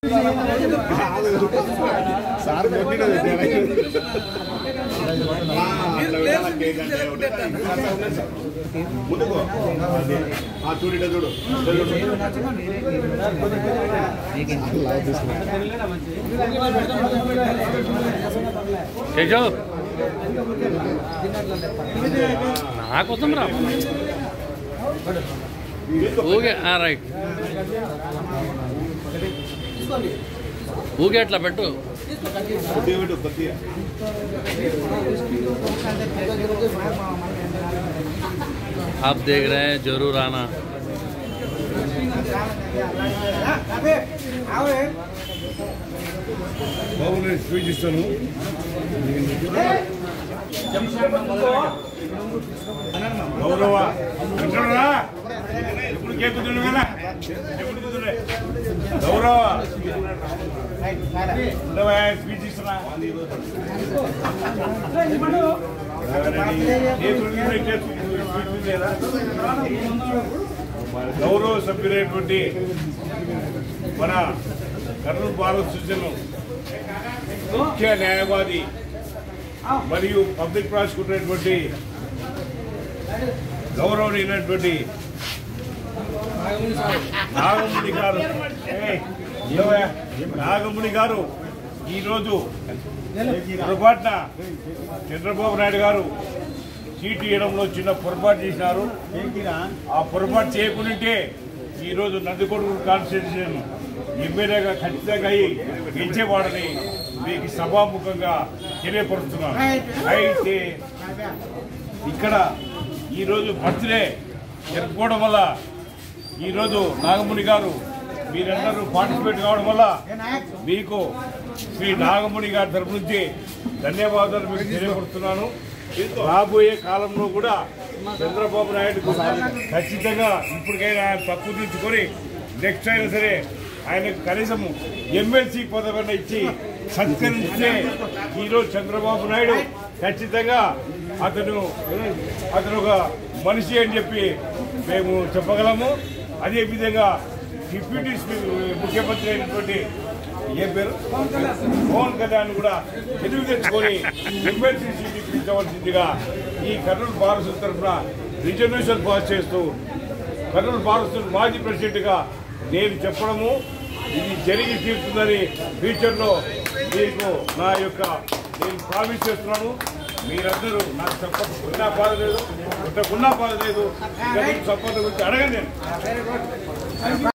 Sir కొట్టిన ముందుకో ఆ చూడు ఇట్లా చూడు ఇట్లా చూడు కేశవ్ నాకోసం రా ఊగే ఆ, రైట్ ఊగే అట్లా పెట్టు కొద్దిగా పెట్టు కొద్దిగా आप देख रहे हैं जरूर आना బాబు నేను స్పీచ్ ఇస్తాను గౌరవ అంటారా ఎప్పుడు కేకుతుండే కదా ఎప్పుడు కుదురే గౌరవ ఉండవా స్పీచ్ ఇస్తున్నా గౌరవ సభ్యులైనటువంటి మన కర్నూలు భారత సూచనలు ముఖ్య న్యాయవాది మరియు పబ్లిక్ ప్రాసిక్యూటర్ అయినటువంటి గౌరవనీయులైనటువంటి నాగముని గారు ఏయ్, ఏవయ్యా? నాగముని గారు ఈరోజు పొరపాటున చంద్రబాబు నాయుడు గారు సీటు ఇవ్వడంలో చిన్న పొరపాటు చేసినారు ఆ పొరపాటు చేయకుంటే ఈరోజు నందికొడుకు కాన్స్టిట్యూషన్ ఎమ్మెల్యేగా ఖచ్చితంగా అయి గెలిచేవాడని మీకు సభాముఖంగా తెలియపరుస్తున్నాను అయితే ఇక్కడ ఈరోజు బర్త్డే జరుపుకోవడం వల్ల ఈరోజు నాగముని గారు మీరందరూ పార్టిసిపేట్ కావడం వల్ల మీకు శ్రీ నాగముని గారి తరపు నుంచి ధన్యవాదాలు మీకు తెలియపరుస్తున్నాను రాబోయే కాలంలో కూడా చంద్రబాబు నాయుడు ఖచ్చితంగా ఇప్పటికైనా ఆయన తప్పు తీసుకొని నెక్స్ట్ అయినా సరే ఆయనకు కనీసం ఎమ్మెల్సీ పదవిని ఇచ్చి సత్కరిస్తే ఈరోజు చంద్రబాబు నాయుడు ఖచ్చితంగా అతను అతను ఒక మనిషి అని చెప్పి మేము చెప్పగలము అదే విధంగా డిప్యూటీ స్పీ- ముఖ్యమంత్రి అయినటువంటి ఏ పేరు పవన్ కళ్యాణ్ కూడా తెలివి తెచ్చుకొని ఎమ్మెల్సీ సీట్ ఇప్పించవలసిందిగా ఈ కర్నూలు భారత తరఫున రిజర్వేషన్ పాస్ చేస్తూ కర్నూలు భారత మాజీ ప్రెసిడెంట్గా నేను చెప్పడము ఇది జరిగి తీరుతుందని ఫ్యూచర్లో మీకు నా యొక్క నేను ప్రామిస్ చేస్తున్నాను మీరందరూ నాకు సపోర్ట్ ఉన్నా బాధ లేదు కొట్టకున్నా బాధ లేదు ఇంకా మీకు సపోర్ట్ గురించి అడగండి నేను